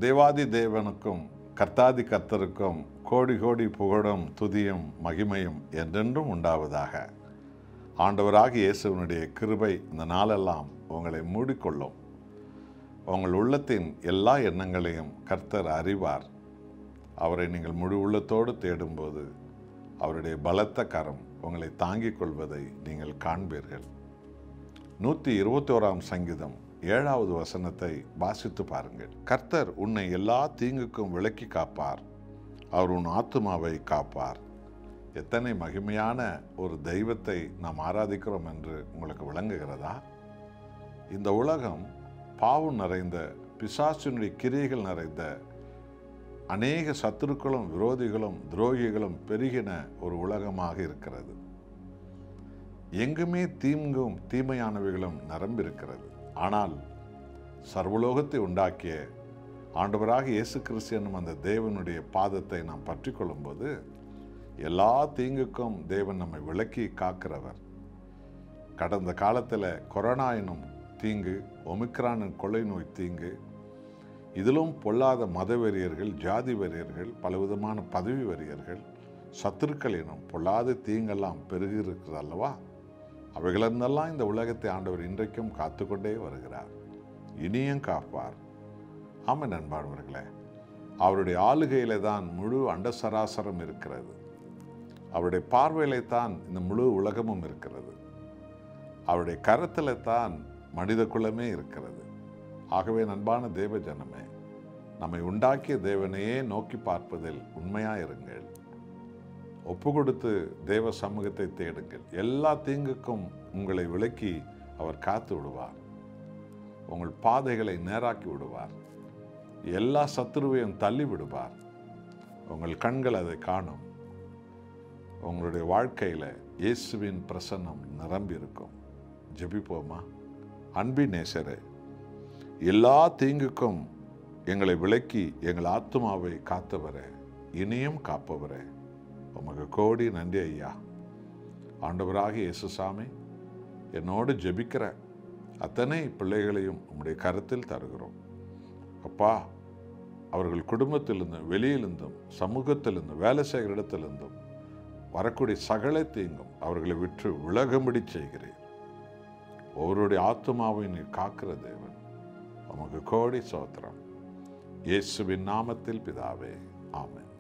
தேவாதி தேவனுக்கும் கர்த்தாதி கர்த்தருக்கும் கோடி கோடி புகழும் துதியும் மகிமையும் என்றென்றும் உண்டாவதாக ஆண்டவராக இயேசுவனுடைய கிருபை இந்த நாளெல்லாம் உங்களை மூடிக்கொள்ளும் உங்கள் உள்ளத்தின் எல்லா எண்ணங்களையும் கர்த்தர் அறிவார் அவரை நீங்கள் முழு உள்ளத்தோடு தேடும்போது அவருடைய பலத்த கரம் உங்களை தாங்கிக் கொள்வதை நீங்கள் காண்பீர்கள் நூற்றி இருபத்தோராம் சங்கீதம் ஏழாவது வசனத்தை வாசித்து பாருங்கள் கர்த்தர் உன்னை எல்லா தீங்குக்கும் விலக்கி காப்பார் அவர் உன் ஆத்துமாவை காப்பார் எத்தனை மகிமையான ஒரு தெய்வத்தை நாம் ஆராதிக்கிறோம் என்று உங்களுக்கு விளங்குகிறதா இந்த உலகம் பாவம் நிறைந்த பிசாசினுடைய கிரியைகள் நிறைந்த அநேக சத்துருக்களும் விரோதிகளும் துரோகிகளும் பெருகின ஒரு உலகமாக இருக்கிறது எங்குமே தீங்கும் தீமையானவைகளும் நிரம்பியிருக்கிறது ஆனால் சர்வலோகத்தை உண்டாக்கிய ஆண்டவராக இயேசு கிறிஸ்து என்னும் அந்த தேவனுடைய பாதத்தை நாம் பற்றி கொள்ளும்போது எல்லா தீங்குக்கும் தேவன் நம்மை விலக்கி காக்கிறவர் கடந்த காலத்தில் கொரோனா எனும் தீங்கு ஒமிக்ரானின் கொள்ளை நோய் தீங்கு இதிலும் பொல்லாத மத வெறியர்கள் ஜாதி வெறியர்கள் பலவிதமான பதவி வெறியர்கள் சத்துருக்கள் எனும் பொல்லாத தீங்கெல்லாம் பெருகி இருக்கிறது அல்லவா அவைகளிருந்தெல்லாம் இந்த உலகத்தை ஆண்டவர் இன்றைக்கும் காத்துக்கொண்டே வருகிறார் இனியும் காப்பார் ஆமாம் நண்பானவர்களே அவருடைய ஆளுகையில தான் முழு அண்ட சராசரம் இருக்கிறது அவருடைய பார்வையில தான் இந்த முழு உலகமும் இருக்கிறது அவருடைய கரத்தில் தான் மனித குலமே இருக்கிறது ஆகவே நண்பான தேவ ஜனமே நம்மை உண்டாக்கிய தேவனையே நோக்கி பார்ப்பதில் உண்மையாயிருங்கள் ஒப்பு கொடுத்து தேவ சமூகத்தை தேடுங்கள் எல்லா தீங்குக்கும் உங்களை விலக்கி அவர் காத்து விடுவார் உங்கள் பாதைகளை நேராக்கி விடுவார் எல்லா சத்துருவையும் தள்ளி விடுவார் உங்கள் கண்கள் அதை காணும் உங்களுடைய வாழ்க்கையில் இயேசுவின் பிரசன்னம் நிரம்பி இருக்கும் ஜெபிப்போமா அன்பின் நேசரே எல்லா தீங்குக்கும் எங்களை விலக்கி எங்கள் ஆத்மாவை காத்தவரே இனியும் காப்பவரே உமக்கு கோடி நன்றி ஐயா ஆண்டவராக இயேசுசாமி என்னோடு ஜெபிக்கிற அத்தனை பிள்ளைகளையும் உம்முடைய கருத்தில் தருகிறோம் அப்பா அவர்கள் குடும்பத்திலிருந்தும் வெளியிலிருந்தும் சமூகத்திலிருந்தும் வேலை செய்கிற இடத்திலிருந்தும் வரக்கூடிய சகல தீங்கும் அவர்களை விற்று விலகும்படி செய்கிறேன் ஒவ்வொருடைய ஆத்மாவை நீர் காக்கிற தேவன் உமக்கு கோடி சோத்திரம் இயேசுவின் நாமத்தில் பிதாவே ஆமென்